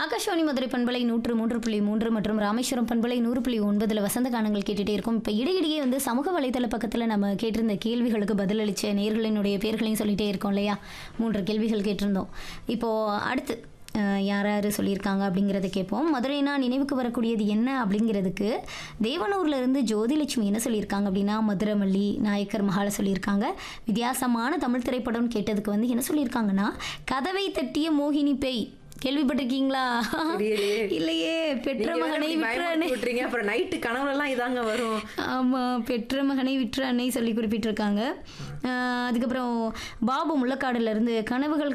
ஆகாஷவாணி மதுரை பண்பலை நூற்று மூன்று புள்ளி மூன்று மற்றும் ராமேஸ்வரம் பண்பலை நூறு புள்ளி ஒன்பதுல வசந்த கானங்கள் கேட்டுட்டே இருக்கும் இப்போ இடையிடையே வந்து சமூக வலைதள பக்கத்தில் நம்ம கேட்டிருந்த கேள்விகளுக்கு பதிலளிச்ச நேர்களினுடைய பேர்களையும் சொல்லிட்டே இருக்கோம் இல்லையா மூன்று கேள்விகள் கேட்டிருந்தோம் இப்போ அடுத்து அஹ், யார் யார் சொல்லியிருக்காங்க அப்படிங்கிறத கேட்போம் மதுரைனா நினைவுக்கு வரக்கூடியது என்ன அப்படிங்கிறதுக்கு தேவனூர்ல இருந்து ஜோதிலட்சுமி என்ன சொல்லியிருக்காங்க அப்படின்னா மதுரமல்லி நாயக்கர் மகால சொல்லியிருக்காங்க வித்தியாசமான தமிழ் திரைப்படம் கேட்டதுக்கு வந்து என்ன சொல்லியிருக்காங்கன்னா கதவை தட்டிய மோகினி பேய் கேள்விப்பட்டிருக்கீங்களா தெரியலையே. இல்லையே பெற்ற நீங்க வேற மகனை இப்படி விற்ற பயமுறுத்தி அன்னை விட்டுறீங்க அப்புறம் நைட்டு கனவுல எல்லாம் இதாங்க வரும் ஆமா பெற்ற மகனை விற்ற அன்னை சொல்லி குறிப்பிட்டிருக்காங்க ஆஹ் அதுக்கப்புறம் பாபு முள்ளக்காடுல இருந்து கனவுகள்